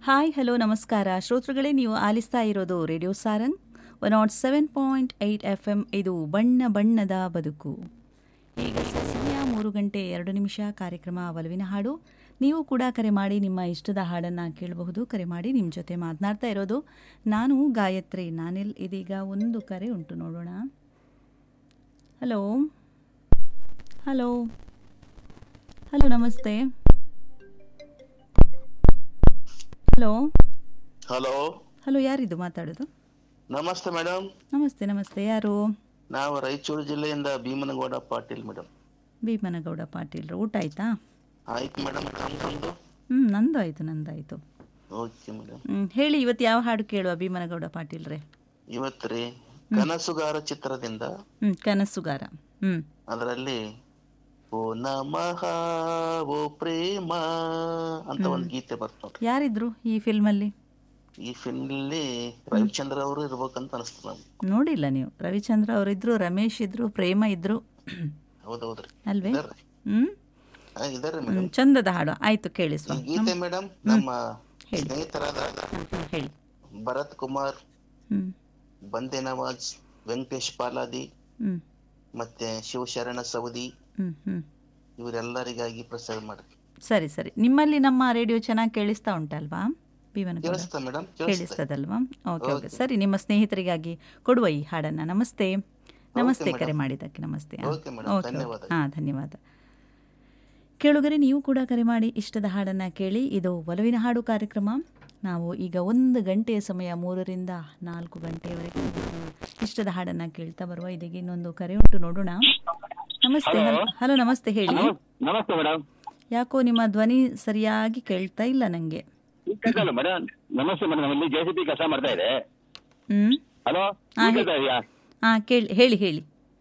Hi hello ನಮಸ್ಕಾರ ಶ್ರೋತೃಗಳೇ ನೀವು ಆಲಿಸ್ತಾ ಇರೋದು radio Sarang one nought seven point eight F M ಇದು ಬಣ್ಣ ಬಣ್ಣದ ಬದುಕು ಈಗ ಸಮಯ ಮೂರು ಗಂಟೆ ಎರಡು ನಿಮಿಷ ಕಾರ್ಯಕ್ರಮ ಒಲವಿನ ಹಾಡು ನೀವು ಕೂಡ ಕರೆ ಮಾಡಿ ನಿಮ್ಮ ಇಷ್ಟದ ಹಾಡನ್ನು ಕೇಳಬಹುದು ಕರೆ ಮಾಡಿ ನಿಮ್ಮ ಜೊತೆ ಮಾತನಾಡ್ತಾ ಇರೋದು ನಾನು ಗಾಯತ್ರಿ ನಾನಿಲ್ ಇದೀಗ ಒಂದು ಕರೆ ಉಂಟು ನೋಡೋಣ ಹಲೋ ಹಲೋ ಹಲೋ ನಮಸ್ತೆ ಹಲೋ ಹಲೋ ಹಲೋ ಯಾರಿದು ಮಾತಾಡೋದು ನಮಸ್ತೆ ಮೇಡಮ್ ನಮಸ್ತೆ ನಮಸ್ತೆ ಯಾರು ನಾವು ರಾಯಚೂರು ಜಿಲ್ಲೆಯಿಂದ ಭೀಮನಗೌಡ ಪಾಟೀಲ್ ಮೇಡಮ್ ಭೀಮನಗೌಡ ಪಾಟೀಲ್ರು ಊಟ ಆಯ್ತಾ ಆಯ್ತು ಮೇಡಮ್ ತಮ್ಮದೊಂದು ಹ್ಞೂ ನಂದು ಆಯಿತು ನಂದಾಯಿತು ಓಕೆ ಮೇಡಮ್ ಹ್ಞೂ ಹೇಳಿ ಇವತ್ತು ಯಾವ ಹಾಡು ಕೇಳುವ ಭೀಮನಗೌಡ ಪಾಟೀಲ್ರೆ ಇವತ್ತು ರೀ ಕನಸುಗಾರ ಚಿತ್ರದಿಂದ ಹ್ಞೂ ಕನಸುಗಾರ ಹ್ಞೂ ಅದರಲ್ಲಿ ಓ ನಮಃ ಓ ಪ್ರೇಮ ಅಂತ ಒಂದು ಗೀತೆ ಬರ್ತ ನೋಡ್ರಿ ಯಾರಿದ್ರು ಈ ಫಿಲ್ಮಲ್ಲಿ ಈ ಫಿಲ್ಮ್ನಲ್ಲಿ ರವಿಚಂದ್ರ ಅವರು ಇರ್ಬೇಕಂತ ಅನಿಸ್ತು ನಮ್ಗೆ ನೋಡಿಲ್ಲ ನೀವು ರವಿಚಂದ್ರ ಅವರಿದ್ರು ರಮೇಶ್ ಇದ್ರು ಪ್ರೇಮ ಇದ್ರು ಹೌದೌದ್ರಿ ಅಲ್ವೇ ಇದಾರ್ರಿ ಹ್ಞೂ ಹಾ, ಇದಾರ್ರಿ ಹ್ಮ್, ಮೇಡಮ್ ಚಂದದ ಹಾಡು ಆಯಿತು ಕೇಳಿಸುವ ಈ ಗೀತೆ ಮೇಡಮ್ ನಮ್ಮ ಸ್ನೇಹಿತರಾದ ಹೇಳಿ ಭರತ್ ಕುಮಾರ್ ಹ್ಞೂ ಬಂದೆ ನವಾಜ್ ವೆಂಕಟೇಶ್ ಪಾಲಾದಿ ಹ್ಞೂ ಮತ್ತೆ ಶಿವಶರಣ ಸವದಿ ಹ್ಞೂ ಹ್ಞೂ ಇವರೆಲ್ಲರಿಗಾಗಿ ಪ್ರಸಾರ ಮಾಡಿ ಸರಿ ಸರಿ ನಿಮ್ಮಲ್ಲಿ ನಮ್ಮ ರೇಡಿಯೋ ಚೆನ್ನಾಗಿ ಕೇಳಿಸ್ತಾ ಉಂಟಲ್ವಾ ಭೀಮನಗೌಡ ಕೇಳಿಸ್ತಾ ಮೇಡಮ್ ಕೇಳಿಸ್ತದಲ್ವಾ ಓಕೆ ಓಕೆ ಸರಿ ನಿಮ್ಮ ಸ್ನೇಹಿತರಿಗಾಗಿ ಕೊಡುವ ಈ ಹಾಡನ್ನು ನಮಸ್ತೆ ನಮಸ್ತೆ ಕರೆ ಮಾಡಿದ್ದಕ್ಕೆ ನಮಸ್ತೆ ಓಕೆ ಮೇಡಮ್ ಓಕೆ ಧನ್ಯವಾದ ಹಾಂ ಧನ್ಯವಾದ ಕೇಳುಗರೆ ನೀವು ಕೂಡ ಕರೆ ಮಾಡಿ ಇಷ್ಟದ ಹಾಡನ್ನು ಕೇಳಿ ಇದು ಒಲವಿನ ಹಾಡು ಕಾರ್ಯಕ್ರಮ ನಾವು ಈಗ ಒಂದು ಗಂಟೆಯ ಸಮಯ ಮೂರರಿಂದ ನಾಲ್ಕು ಗಂಟೆಯವರೆಗೆ ಇಷ್ಟದ ಹಾಡನ್ನು ಕೇಳ್ತಾ ಬರುವ ಇದೀಗ ಇನ್ನೊಂದು ಕರೆ ಉಂಟು ನೋಡೋಣ ನಮಸ್ತೆ ಹಲೋ ನಮಸ್ತೆ ಹೇಳಿ ನಮಸ್ತೆ ಮೇಡಮ್ ಯಾಕೋ ನಿಮ್ಮ ಧ್ವನಿ ಸರಿಯಾಗಿ ಕೇಳ್ತಾ ಇಲ್ಲ ನನಗೆ ಕೇಳ್ತಲ್ಲ ಮೇಡಮ್ ನಮಸ್ತೆ ಮೇಡಮ್ ಇಲ್ಲಿ ಜೆ ಸಿ ಪಿ ಕೆಲಸ ಮಾಡ್ತಾ ಇದೆ ಹ್ಞೂ ಹಲೋ ಹಾ, ಕೇಳ್ತಾ ಇದೆಯಾ ಹಾಂ ಕೇಳಿ ಹೇಳಿ ಹೇಳಿ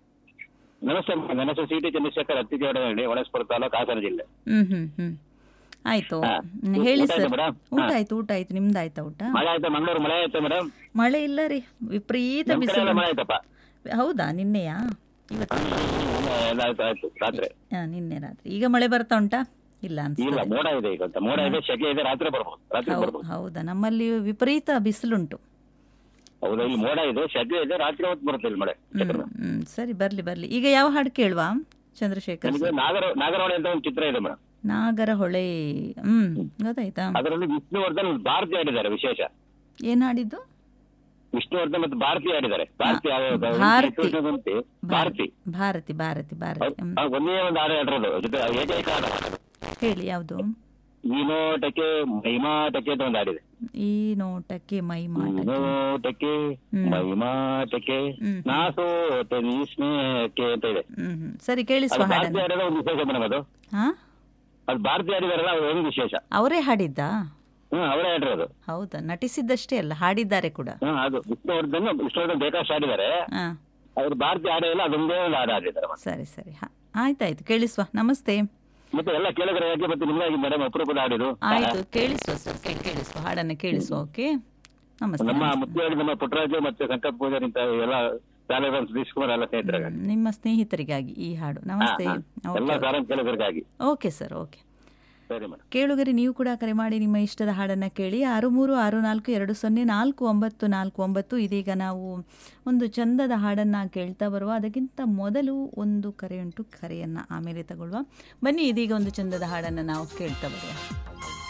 ನಮಸ್ತೆ ಮೇಡಮ್ ನನ್ನ ಹೆಸರು ಸಿ ಟಿ ಚಂದ್ರಶೇಖರ್ ಅತ್ತಿಗೇಡನಹಳ್ಳಿ ಹೊಳಸ್ಪುರ ತಾಲೂಕು ಹಾಸನ ಜಿಲ್ಲೆ ಹ್ಮ್ ಹ್ಮ್ ಹ್ಮ್ ಆಯ್ತು ಹಾ. ಹ್ಮ್, ಹೇಳಿ ಊಟ ಆಯ್ತಾ ಸರ್ ಮೇಡಮ್? ಊಟ ಹಾ. ಆಯ್ತು ಊಟ ಆಯ್ತು ನಿಮ್ದು ಆಯ್ತಾ ಊಟ ಮಳೆ ಆಯ್ತಾ ಮಂಗಳೂರು ಮಳೆ ಆಯ್ತಾ ಮೇಡಮ್ ಮಳೆ ಇಲ್ಲ ರೀ ವಿಪರೀತ ನಮ್ಮ ಕಡೆ ಎಲ್ಲ ಬಿಸಿಲು ಮಳೆ ಆಯ್ತಪ್ಪ ಹೌದಾ ನಿನ್ನೆಯಾ ಇವತ್ತು ಹ್ಮ್, ಎಲ್ಲ ಆಯ್ತು ಆಯ್ತು ರಾತ್ರಿ ಹಾ, ನಿನ್ನೆ ರಾತ್ರಿ ಈಗ ಮಳೆ ಬರ್ತಾ ಉಂಟಾ ಇಲ್ಲ ಇಲ್ಲ ಅನ್ಸ್ತದೆ ಮೋಡ ಇದೆ ಈಗ ಅಂತ ಮೋಡ ಇದೆ ಶೆಕೆ ಇದೆ ರಾತ್ರಿ ಬರ್ಬೋದು ರಾತ್ರಿ ಹೌ- ಬರ್ಬೋದು ಹೌದಾ ನಮ್ಮಲ್ಲಿ ವಿಪರೀತ ಬಿಸಿಲುಂಟು ಹೌದಾ ಇಲ್ಲಿ ಮೋಡ ಇದೆ ಶೆಕೆ ಇದೆ ರಾತ್ರಿ ಹೊತ್ತು ಬರುತ್ತೆ ಇಲ್ಲಿ ಮಳೆ ಹ್ಮ್ ಹ್ಮ್ ಸರಿ ಬರ್ಲಿ ಬರ್ಲಿ ಈಗ ಯಾವ ಹಾಡು ಕೇಳುವ ಚಂದ್ರಶೇಖರ್ ನಮಗೆ ನಾಗರ ನಾಗರಹೊಳೆ ಅಂತ ಒಂದು ಚಿತ್ರ ಇದೆ ಮೇಡಮ್ ನಾಗರಹೊಳೆ ಹ್ಮ್ ಗೊತ್ತಾಯ್ತಾ ಅದರಲ್ಲಿ ವಿಷ್ಣುವರ್ಧನ್ ಭಾರತಿ ಆಡಿದ್ದಾರೆ ವಿಶೇಷ ಏನ್ ಹಾಡಿದ್ದು ವಿಷ್ಣುವರ್ಧನ್ ಮತ್ತು ಭಾರತಿ ಆಡಿದ್ದಾರೆ ಭಾರತಿ ಯಾವ- ಭಾರತಿ. ಭಾರತಿ ಭಾರತಿ ಭಾರತಿ ಭಾರತಿ ಭಾರತಿ ಹ್ಮ್ ಆ, ಒಂದೇ ಒಂದು ಹಾಡು ಹೇಳಿರೋದು ಜೊತೆ ಏಕೈಕ ಹಾಡು ಹೇಳಿ ಯಾವುದು ಈ ನೋಟಕ್ಕೆ ಮೈಮಾಟಕ್ಕೆ ಅಂತ ಒಂದು ಹಾಡಿದೆ ಈ ನೋಟಕ್ಕೆ ಮೈ ಈ ಮಾಟಕ್ಕೆ ನೋಟಕ್ಕೆ ಹ್ಮ್. ಮೈಮಾಟಕ್ಕೆ ಹ್ಮ್. ನಾ ಸೋತೆ ನೀ ಸ್ನೇಹಕ್ಕೆ ಅಂತ ಇದೆ ಹ್ಮ್ ಹ್ಮ್ ಸರಿ ಕೇಳಿಸುವ ಅದು ಭಾರತಿ ಹಾಡನ್ನು ಹಾಡಿರೋ ಒಂದು ವಿಶೇಷ ಮೇಡಮ್ ಅದು ಹಾ ಅದು ಭಾರತಿ ಹಾಡಿದಾರಲ್ಲ ಅದು ಒಂದು ವಿಶೇಷ ಅವರೇ ಹಾಡಿದ್ದಾ ಹ್ಮ್ ಅವರೇ ಹಾಡಿರೋದು ಹೌದಾ ನಟಿಸಿದ್ದಷ್ಟೇ ಅಲ್ಲ ಹಾಡಿದ್ದಾರೆ ಕೂಡ ಹ್ಮ್ ಅದು ವಿಷ್ಣುವರ್ಧನ್ ವಿಷ್ಣುವರ್ಧನ್ ಬೇಕಾಷ್ಟು ಹಾಡಿದ್ದಾರೆ ಹಾ ಅವ್ರು ಭಾರತಿ ಹಾಡೇ ಇಲ್ಲ ಅದೊಂದೇ ಒಂದು ಹಾಡು ಹಾಡಿದ್ದಾರೆ ಮತ್ತೆ. ಸರಿ ಸರಿ ಹಾ ಆಯ್ತಾಯ್ತು ಕೇಳಿಸುವ ನಮಸ್ತೆ ಮತ್ತೆ ಎಲ್ಲ ಕೇಳಿದ್ರೆ ಯಾಕೆ ಮತ್ತೆ ನಿಮ್ಗಾಗಿ ಮೇಡಮ್ ಅಪರೂಪದ ಹಾಡಿದು ಆಯ್ತು ಕೇಳಿಸುವ ಸರ್ ಸರಿ, ಕೇಳಿಸುವ ಹಾಡನ್ನು ಕೇಳಿಸುವ ಓಕೆ ನಮಸ್ತೆ ನಮ್ಮ ನಮಸ್ತೆ. ಮುಖ್ಯವಾಗಿ ನಮ್ಮ ಪುಟ್ಟರಾಜು ಮತ್ತೆ ಸಂಕಲ್ಪ ಪೂಜಾರಿ ಇಂತ ಎಲ್ಲ ಶಾಲೆಗಳ ಸತೀಶ್ ಕುಮಾರ್ ಎಲ್ಲ ಸ್ನೇಹಿತರಾಗ ಹ್ಮ್, ನಿಮ್ಮ ಸ್ನೇಹಿತರಿಗಾಗಿ ಈ ಹಾಡು ನಮಸ್ತೆ ಎಲ್ಲ ಓಕೆ ಸಾರಂಗ್ ಕೇಳಿದ್ರಿಗಾಗಿ ಓಕೆ ಸರ್ ಓಕೆ ಸರಿ ಮೇಡಮ್ ಕೇಳುಗರೆ ನೀವು ಕೂಡ ಕರೆ ಮಾಡಿ ನಿಮ್ಮ ಇಷ್ಟದ ಹಾಡನ್ನು ಕೇಳಿ ಆರು ಮೂರು ಆರು ನಾಲ್ಕು ಎರಡು ಸೊನ್ನೆ ನಾಲ್ಕು ಒಂಬತ್ತು ನಾಲ್ಕು ಒಂಬತ್ತು ಇದೀಗ ನಾವು ಒಂದು ಚಂದದ ಹಾಡನ್ನು ಕೇಳ್ತಾ ಬರುವ ಅದಕ್ಕಿಂತ ಮೊದಲು ಒಂದು ಕರೆ ಉಂಟು ಕರೆಯನ್ನು ಆಮೇಲೆ ತಗೊಳ್ಳುವ ಬನ್ನಿ ಇದೀಗ ಒಂದು ಚಂದದ ಹಾಡನ್ನು ನಾವು ಕೇಳ್ತಾ ಬರುವ